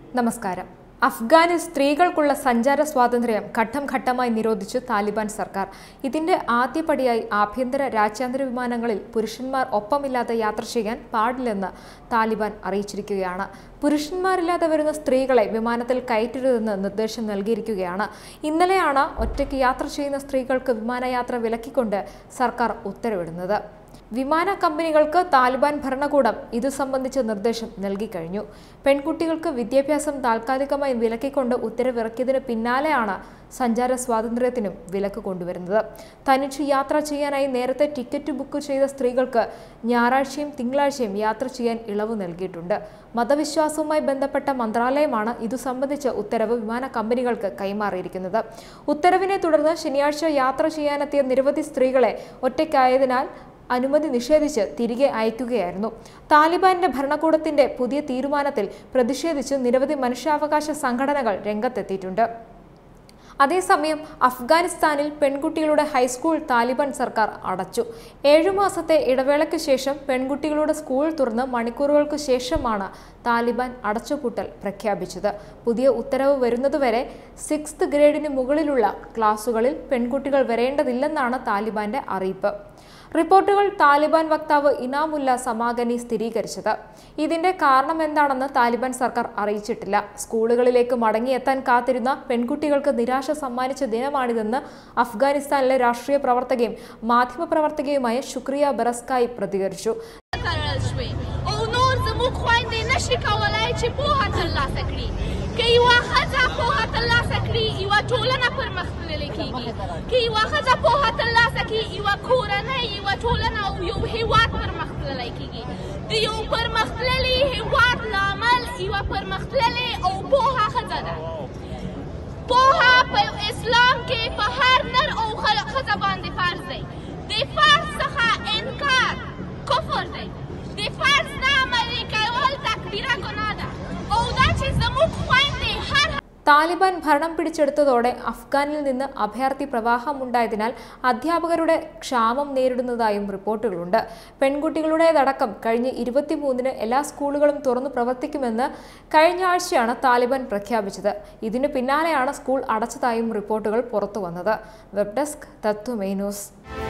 നമസ്കാരം അഫ്ഗാനിൽ സ്ത്രീകൾക്കുള്ള സഞ്ചാര സ്വാതന്ത്ര്യം ഘട്ടം ഘട്ടമായി നിരോധിച്ചു താലിബാൻ സർക്കാർ ഇതിന്റെ ആദ്യപടിയായി ആഭ്യന്തര രാജ്യാന്തര വിമാനങ്ങളിൽ പുരുഷന്മാർ ഒപ്പമില്ലാതെ യാത്ര ചെയ്യാൻ പാടില്ലെന്ന് താലിബാൻ അറിയിച്ചിരിക്കുകയാണ് പുരുഷന്മാരില്ലാതെ വരുന്ന സ്ത്രീകളെ വിമാനത്തിൽ കയറ്റരുതെന്ന് നിർദ്ദേശം നൽകിയിരിക്കുകയാണ് ഇന്നലെയാണ് ഒറ്റയ്ക്ക് യാത്ര ചെയ്യുന്ന സ്ത്രീകൾക്ക് വിമാനയാത്ര വിലക്കിക്കൊണ്ട് സർക്കാർ ഉത്തരവിടുന്നത് വിമാന കമ്പനികൾക്ക് താലിബാൻ ഭരണകൂടം ഇതു സംബന്ധിച്ച നിർദ്ദേശം നൽകിക്കഴിഞ്ഞു പെൺകുട്ടികൾക്ക് വിദ്യാഭ്യാസം താൽക്കാലികമായി വിലക്കിക്കൊണ്ട് ഉത്തരവിറക്കിയതിന് പിന്നാലെയാണ് സഞ്ചാര സ്വാതന്ത്ര്യത്തിനും വിലക്ക് കൊണ്ടുവരുന്നത് തനിച്ച് യാത്ര ചെയ്യാനായി നേരത്തെ ടിക്കറ്റ് ബുക്ക് ചെയ്ത സ്ത്രീകൾക്ക് ഞായറാഴ്ചയും തിങ്കളാഴ്ചയും യാത്ര ചെയ്യാൻ ഇളവ് നൽകിയിട്ടുണ്ട് മതവിശ്വാസവുമായി ബന്ധപ്പെട്ട മന്ത്രാലയമാണ് ഇതു സംബന്ധിച്ച ഉത്തരവ് വിമാന കമ്പനികൾക്ക് കൈമാറിയിരിക്കുന്നത് ഉത്തരവിനെ തുടർന്ന് ശനിയാഴ്ച യാത്ര ചെയ്യാനെത്തിയ നിരവധി സ്ത്രീകളെ ഒറ്റയ്ക്കായതിനാൽ അനുമതി നിഷേധിച്ച് തിരികെ അയക്കുകയായിരുന്നു താലിബാന്റെ ഭരണകൂടത്തിന്റെ പുതിയ തീരുമാനത്തിൽ പ്രതിഷേധിച്ച് നിരവധി മനുഷ്യാവകാശ സംഘടനകൾ രംഗത്തെത്തിയിട്ടുണ്ട് അതേസമയം അഫ്ഗാനിസ്ഥാനിൽ പെൺകുട്ടികളുടെ ഹൈസ്കൂൾ താലിബാൻ സർക്കാർ അടച്ചു ഏഴു മാസത്തെ ഇടവേളയ്ക്ക് ശേഷം പെൺകുട്ടികളുടെ സ്കൂൾ തുറന്ന് മണിക്കൂറുകൾക്ക് ശേഷമാണ് താലിബാൻ അടച്ചുപൂട്ടൽ പ്രഖ്യാപിച്ചത് പുതിയ ഉത്തരവ് വരുന്നതുവരെ സിക്സ്ത് ഗ്രേഡിന് മുകളിലുള്ള ക്ലാസുകളിൽ പെൺകുട്ടികൾ വരേണ്ടതില്ലെന്നാണ് താലിബാന്റെ അറിയിപ്പ് റിപ്പോർട്ടുകൾ താലിബാൻ വക്താവ് ഇനാമുല്ല സമാഗനി സ്ഥിരീകരിച്ചത് ഇതിന്റെ കാരണം എന്താണെന്ന് താലിബാൻ സർക്കാർ അറിയിച്ചിട്ടില്ല സ്കൂളുകളിലേക്ക് മടങ്ങിയെത്താൻ കാത്തിരുന്ന പെൺകുട്ടികൾക്ക് നിരാശ സമ്മാനിച്ച ദിനമാണിതെന്ന് അഫ്ഗാനിസ്ഥാനിലെ രാഷ്ട്രീയ പ്രവർത്തകയും മാധ്യമപ്രവർത്തകയുമായ ശുക്രിയ ബറസ്കായി പ്രതികരിച്ചു قرار شوي او نور زموږ خويندې نشي کولای چې پوهه ترلاسه کړي که یوه ښځه پوهه ترلاسه کړي یوه ټولنه پرمختللې کیږي که یوه ښځه پوهه ترلاسه کړي یوه کورنۍ یوه ټولنه او یو هیواد پرمختللی کیږي د یو پرمختللي هیواد لامل یوه پرمختللې او پوهه ښځه ده پوهه په اسلام کې په هر نر او ښځه باندې فرض دی د فرض څخه انکار کفر دی د فرض نه عملي کول تکبیره ګناه ده او دا چې زموږ خویندې هر താലിബാൻ ഭരണം പിടിച്ചെടുത്തതോടെ അഫ്ഗാനിൽ നിന്ന് അഭയാർത്ഥി പ്രവാഹമുണ്ടായതിനാൽ അധ്യാപകരുടെ ക്ഷാമം നേരിടുന്നതായും റിപ്പോർട്ടുകളുണ്ട് പെൺകുട്ടികളുടേതടക്കം കഴിഞ്ഞ ഇരുപത്തിമൂന്നിന് എല്ലാ സ്കൂളുകളും തുറന്നു പ്രവർത്തിക്കുമെന്ന് കഴിഞ്ഞ ആഴ്ചയാണ് താലിബാൻ പ്രഖ്യാപിച്ചത് ഇതിനു പിന്നാലെയാണ് സ്കൂൾ അടച്ചതായും റിപ്പോർട്ടുകൾ പുറത്തുവന്നത് വെബ് ഡെസ്ക് തത്വമേ ന്യൂസ്